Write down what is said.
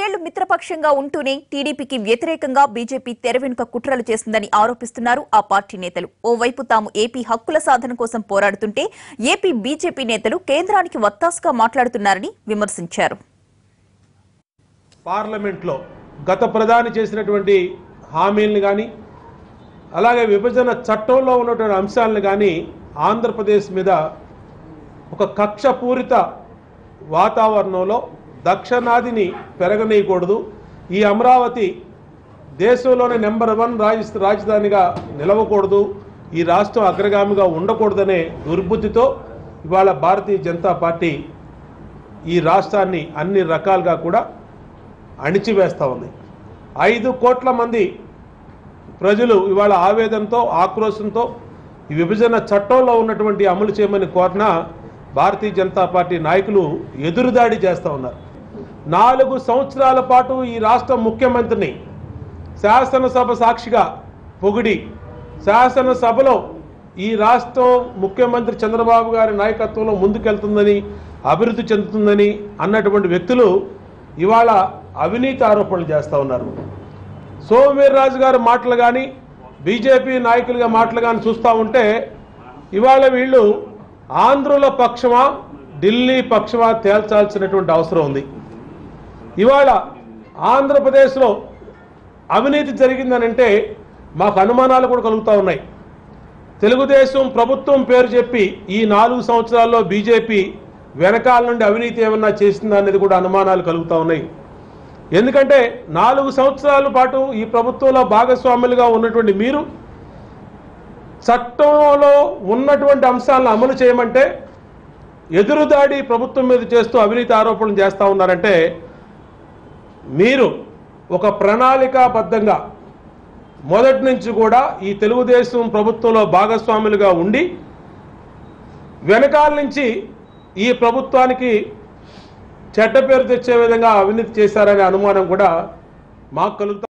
ఐదేళ్లు మిత్రపక్షంగా ఉంటూనే టీడీపీకి వ్యతిరేకంగా బీజేపీ తెర వెనుక కుట్రలు చేస్తుందని ఆరోపిస్తున్నారు ఆ పార్టీ నేతలు ఓవైపు తాము ఏపీ హక్కుల సాధన కోసం పోరాడుతుంటే ఏపీ బీజేపీ నేతలు కేంద్రానికి వత్తాసుగా మాట్లాడుతున్నారని విమర్శించారు పార్లమెంట్లో గత ప్రధాని చేసినటువంటి హామీలను కానీ అలాగే విభజన చట్టంలో ఉన్నటువంటి అంశాలను కానీ ఆంధ్రప్రదేశ్ మీద ఒక కక్షపూరిత వాతావరణంలో దక్షిణాదిని పెరగనీయకూడదు ఈ అమరావతి దేశంలోనే నెంబర్ వన్ రాజ రాజధానిగా నిలవకూడదు ఈ రాష్ట్రం అగ్రగామిగా ఉండకూడదనే దుర్బుద్ధితో ఇవాళ భారతీయ జనతా పార్టీ ఈ రాష్ట్రాన్ని అన్ని రకాలుగా కూడా అణిచివేస్తూ ఉంది ఐదు కోట్ల మంది ప్రజలు ఇవాళ ఆవేదనతో ఆక్రోశంతో ఈ విభజన చట్టంలో ఉన్నటువంటి అమలు చేయమని కోరిన భారతీయ జనతా పార్టీ నాయకులు ఎదురుదాడి చేస్తూ ఉన్నారు నాలుగు సంవత్సరాల పాటు ఈ రాష్ట్ర ముఖ్యమంత్రిని శాసనసభ సాక్షిగా పొగిడి శాసనసభలో ఈ రాష్ట్రం ముఖ్యమంత్రి చంద్రబాబు గారి నాయకత్వంలో ముందుకెళ్తుందని అభివృద్ధి చెందుతుందని అన్నటువంటి వ్యక్తులు ఇవాళ అవినీతి ఆరోపణలు చేస్తూ ఉన్నారు సోమవీర్రాజు గారి మాటలు కానీ బీజేపీ నాయకులుగా మాటలు కానీ చూస్తూ ఉంటే ఇవాళ వీళ్ళు ఆంధ్రుల పక్షమా ఢిల్లీ పక్షమా తేల్చాల్సినటువంటి అవసరం ఉంది ఇవాళ ఆంధ్రప్రదేశ్లో అవినీతి జరిగిందనంటే మాకు అనుమానాలు కూడా కలుగుతూ ఉన్నాయి తెలుగుదేశం ప్రభుత్వం పేరు చెప్పి ఈ నాలుగు సంవత్సరాల్లో బీజేపీ వెనకాల నుండి అవినీతి ఏమన్నా చేసిందా అనేది కూడా అనుమానాలు కలుగుతూ ఉన్నాయి ఎందుకంటే నాలుగు సంవత్సరాల పాటు ఈ ప్రభుత్వంలో భాగస్వాములుగా ఉన్నటువంటి మీరు చట్టంలో ఉన్నటువంటి అంశాలను అమలు చేయమంటే ఎదురుదాడి ప్రభుత్వం మీద చేస్తూ అవినీతి ఆరోపణలు చేస్తూ ఉన్నారంటే మీరు ఒక ప్రణాళికాబద్ధంగా మొదటి నుంచి కూడా ఈ తెలుగుదేశం ప్రభుత్వంలో భాగస్వాములుగా ఉండి వెనకాల నుంచి ఈ ప్రభుత్వానికి చెడ్డ పేరు తెచ్చే విధంగా అవినీతి చేశారనే అనుమానం కూడా మాకు కలుగుతా